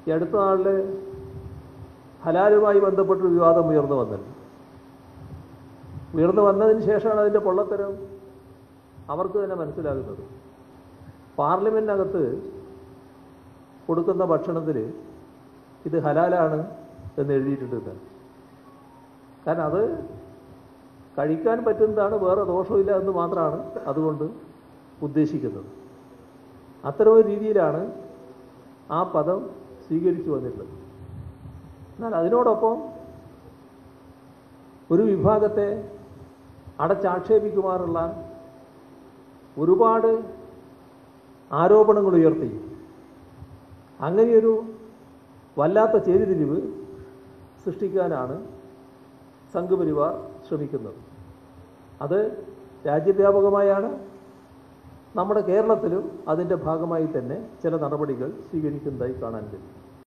ഈ അടുത്ത നാളിൽ ഹലാലുമായി ബന്ധപ്പെട്ടൊരു വിവാദം ഉയർന്നു വന്നല്ലോ ഉയർന്നു വന്നതിന് ശേഷമാണ് അതിൻ്റെ പൊള്ളത്തരം അവർക്ക് തന്നെ മനസ്സിലാകുന്നത് പാർലമെൻറ്റിനകത്ത് കൊടുക്കുന്ന ഭക്ഷണത്തിൽ ഇത് ഹലാലാണ് എന്ന് എഴുതിയിട്ടുണ്ട് എന്ന്. കാരണം അത് കഴിക്കാൻ പറ്റുന്നതാണ് വേറെ ദോഷമില്ല എന്ന് മാത്രമാണ് അതുകൊണ്ട് ഉദ്ദേശിക്കുന്നത് അത്തരം ഒരു രീതിയിലാണ് ആ പദം സ്വീകരിച്ചു വന്നിട്ടുള്ളത് എന്നാൽ അതിനോടൊപ്പം ഒരു വിഭാഗത്തെ അടച്ചാക്ഷേപിക്കുമാറുള്ള ഒരുപാട് ആരോപണങ്ങൾ ഉയർത്തി അങ്ങനെയൊരു വല്ലാത്ത ചേരിതിരിവ് സൃഷ്ടിക്കാനാണ് സംഘപരിവാർ ശ്രമിക്കുന്നത് അത് രാജ്യവ്യാപകമായാണ് നമ്മുടെ കേരളത്തിലും അതിൻ്റെ ഭാഗമായി തന്നെ ചില നടപടികൾ സ്വീകരിക്കുന്നതായി കാണാൻ കഴിയും